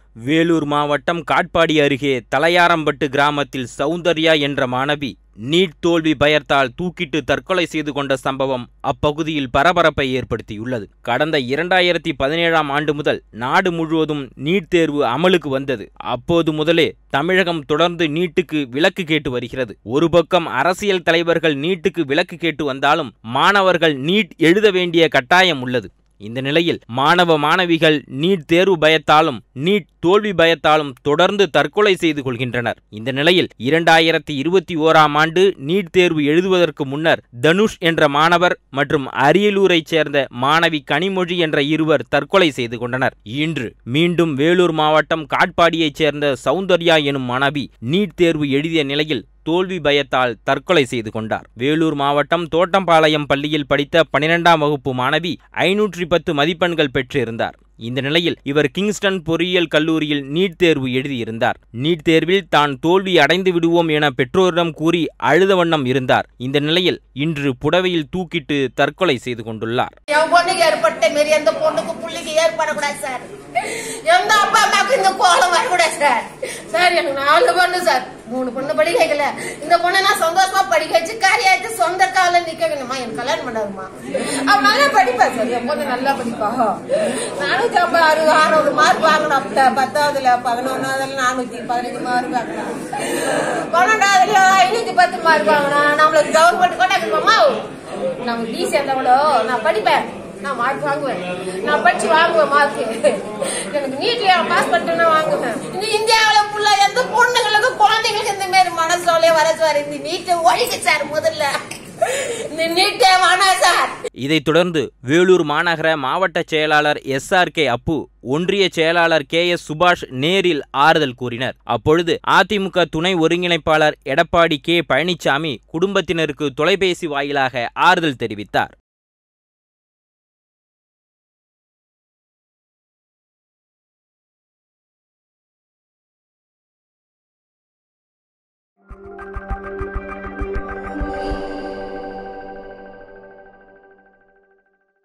வேலூர் மாவட்டம் காட்பாடி அருகே தலையாரம்பட்டு கிராமத்தில் சௌந்தர்யா என்ற மாணவி நீட் தோல்வி பயத்தால் தூக்கிட்டு தற்கொலை செய்து கொண்ட சம்பவம் அப்பகுதியில் பரபரப்பை ஏற்படுத்தியுள்ளது கடந்த இரண்டாயிரத்தி பதினேழாம் ஆண்டு முதல் நாடு முழுவதும் நீட் தேர்வு அமலுக்கு வந்தது அப்போது முதலே தமிழகம் தொடர்ந்து நீட்டுக்கு விலக்கு கேட்டு வருகிறது ஒரு பக்கம் அரசியல் தலைவர்கள் நீட்டுக்கு விலக்கு கேட்டு வந்தாலும் மாணவர்கள் நீட் எழுத வேண்டிய கட்டாயம் உள்ளது இந்த நிலையில் மாணவ மாணவிகள் நீட் தேர்வு பயத்தாலும் நீட் தோல்வி பயத்தாலும் தொடர்ந்து தற்கொலை செய்து கொள்கின்றனர் இந்த நிலையில் இரண்டாயிரத்தி இருபத்தி ஓராம் ஆண்டு நீட் தேர்வு எழுதுவதற்கு முன்னர் தனுஷ் என்ற மாணவர் மற்றும் அரியலூரைச் சேர்ந்த மாணவி கனிமொழி என்ற இருவர் தற்கொலை செய்து கொண்டனர் இன்று மீண்டும் வேலூர் மாவட்டம் காட்பாடியைச் சேர்ந்த சௌந்தர்யா எனும் மாணவி நீட் தேர்வு எழுதிய நிலையில் தோல்வி பயத்தால் தற்கொலை செய்து கொண்டார் வேலூர் மாவட்டம் தோட்டம்பாளையம் பள்ளியில் படித்த பனிரெண்டாம் வகுப்பு மாணவி ஐநூற்றி பத்து மதிப்பெண்கள் பெற்றிருந்தார் இந்த நிலையில் இவர் கிங்ஸ்டன் பொறியியல் கல்லூரியில் நீட் தேர்வு எழுதியிருந்தார் நீட் தேர்வில் தான் தோல்வி அடைந்து விடுவோம் என பெற்றோரிடம் கூறி அழுத வண்ணம் இருந்தார் இந்த நிலையில் இன்று புடவையில் தூக்கிட்டு தற்கொலை செய்து கொண்டுள்ளார் என் பொண்ணுக்கு ஏற்பட்ட மாரி எந்த பொண்ணுக்கு புள்ளிக்கு ஏற்படக்கூடாது சார் எந்த அப்பா அம்மாவுக்கு இந்த கோலம் வரக்கூடாது சார் சார் எனக்கு நாலு பொண்ணு சார் மூணு பொண்ணு படிக்க வைக்கல இந்த பொண்ணை நான் சந்தோஷமா படிக்க வச்சு காரியாச்சு சொந்த கால நிக்க வேணுமா எனக்கு கல்யாணம் பண்ணாதுமா அவன் நல்லா படிப்பா சார் என் பொண்ணு நல்லா படிப்பா நானூத்தி ஐம்பது அறுபது அறுநூறு மார்க் வாங்கணும் அப்ப பத்தாவதுல பதினொன்னாவதுல நானூத்தி பதினஞ்சு மார்க் வாங்கணும் பன்னெண்டாவதுல ஐநூத்தி பத்து மார்க் வாங்கணும் நம்மளுக்கு கவர்மெண்ட் கூட இருக்குமா நம்ம பி சேர்ந்தா கூட நான் படிப்பேன் நான் மார்க் வாங்குவேன் நான் படிச்சு வாங்குவேன் மார்க் எனக்கு நீட்ல பாஸ் பண்ணிட்டு நான் வாங்குவேன் இந்த இந்தியாவில ஃபுல்லா எந்த பொண்ணுங்களுக்கு குழந்தைங்களுக்கு இந்த மாதிரி மனசோலே வர சார் இந்த நீட்டை ஒழிக்க சார் முதல்ல இந்த நீட்டே வேணாம் சார் இதைத் தொடர்ந்து வேலூர் மாநகர மாவட்ட செயலாளர் எஸ் ஆர் கே அப்பு ஒன்றிய செயலாளர் கே எஸ் சுபாஷ் நேரில் ஆறுதல் கூறினர் அப்பொழுது அதிமுக துணை ஒருங்கிணைப்பாளர் எடப்பாடி கே பழனிசாமி குடும்பத்தினருக்கு தொலைபேசி வாயிலாக ஆறுதல் தெரிவித்தார்